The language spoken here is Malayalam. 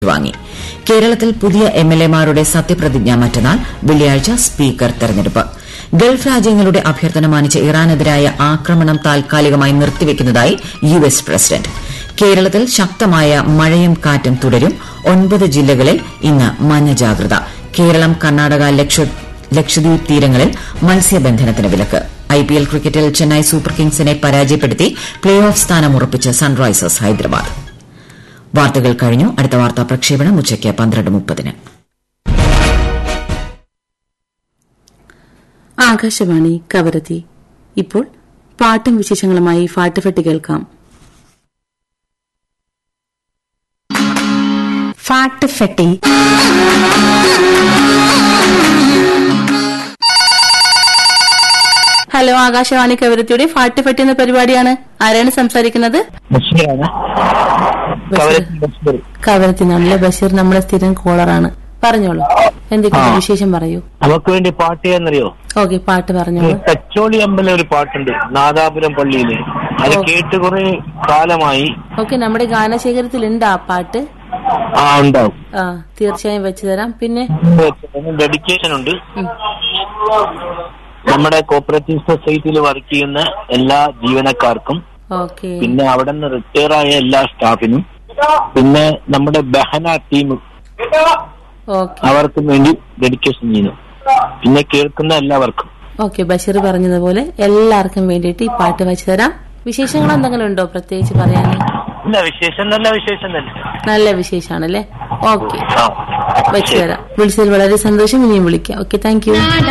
ഏറ്റുവാങ്ങി കേരളത്തിൽ പുതിയ എംഎൽഎമാരുടെ സത്യപ്രതിജ്ഞ മറ്റന്നാൾ വെള്ളിയാഴ്ച സ്പീക്കർ തെരഞ്ഞെടുപ്പ് ഗൾഫ് രാജ്യങ്ങളുടെ അഭ്യർത്ഥന മാനിച്ച് ഇറാനെതിരായ ആക്രമണം താൽക്കാലികമായി നിർത്തിവെക്കുന്നതായി യു എസ് പ്രസിഡന്റ് കേരളത്തിൽ ശക്തമായ മഴയും കാറ്റും തുടരും ഒൻപത് ജില്ലകളിൽ ഇന്ന് മഞ്ഞ ജാഗ്രത കേരളം കർണാടക ലക്ഷദ്വീപ് തീരങ്ങളിൽ മത്സ്യബന്ധനത്തിന് വിലക്ക് ഐപിഎൽ ക്രിക്കറ്റിൽ ചെന്നൈ സൂപ്പർ കിങ്സിനെ പരാജയപ്പെടുത്തി പ്ലേ ഓഫ് സ്ഥാനം ഉറപ്പിച്ച് സൺറൈസേഴ്സ് ഹൈദരാബാദ് വാർത്തകൾ കഴിഞ്ഞു അടുത്ത വാർത്താ പ്രക്ഷേപണം ഉച്ചയ്ക്ക് പന്ത്രണ്ട് മുപ്പതിന് ആകാശവാണി കവരത്തി ഇപ്പോൾ പാട്ടും വിശേഷങ്ങളുമായി ഫാട്ടുഫെട്ടി കേൾക്കാം ഫാട്ട് ഫെട്ടി ഹലോ ആകാശവാണി കവരത്തിയുടെ ഫാട്ടുഫെട്ടി എന്ന പരിപാടിയാണ് ആരാണ് സംസാരിക്കുന്നത് ബഷീറാണ് കവരത്തി ബഷീർ കവരത്തി നല്ല ബഷീർ നമ്മുടെ സ്ഥിരം കോളറാണ് പറഞ്ഞോളൂ എന്തൊക്കെയാണ് ആ. വിശേഷം പറയൂ നമുക്ക് വേണ്ടി പാട്ട് ചെയ്യാന്നറിയോ ഓക്കെ പാട്ട് പറഞ്ഞോളൂ തച്ചോളി അമ്പലം ഒരു പാട്ടുണ്ട് നാദാപുരം പള്ളിയില് അത് ഓ. കേട്ട് കുറെ കാലമായി ഓക്കെ നമ്മുടെ ഗാനശേഖരത്തിൽ ഉണ്ട് ആ പാട്ട് ആ ഉണ്ടാവും ആ തീർച്ചയായും വെച്ചു തരാം പിന്നെ ഡെഡിക്കേഷൻ ഉണ്ട് ഉം. നമ്മുടെ കോപ്പറേറ്റീവ് സൊസൈറ്റിയിൽ വർക്ക് ചെയ്യുന്ന എല്ലാ ജീവനക്കാർക്കും ഓക്കെ പിന്നെ അവിടെ നിന്ന് റിട്ടയർ ആയ എല്ലാ സ്റ്റാഫിനും പിന്നെ നമ്മുടെ ബഹന ടീം ഓക്കെ അവർക്കും വേണ്ടി ഡെഡിക്കേഷൻ ചെയ്യുന്നു പിന്നെ കേൾക്കുന്ന എല്ലാവർക്കും ഓക്കെ ബഷീർ പറഞ്ഞതുപോലെ എല്ലാവർക്കും വേണ്ടിയിട്ട് ഈ പാട്ട് വെച്ചു തരാം വിശേഷങ്ങൾ എന്തെങ്കിലും ഉണ്ടോ പ്രത്യേകിച്ച് പറയാൻ ഇല്ല വിശേഷം നല്ല വിശേഷം തന്നെ നല്ല വിശേഷാണല്ലേ ഓക്കെ ആ വെച്ചു തരാം വിളിച്ചതിൽ വളരെ സന്തോഷം ഇനിയും വിളിക്കാം ഓക്കെ താങ്ക് യു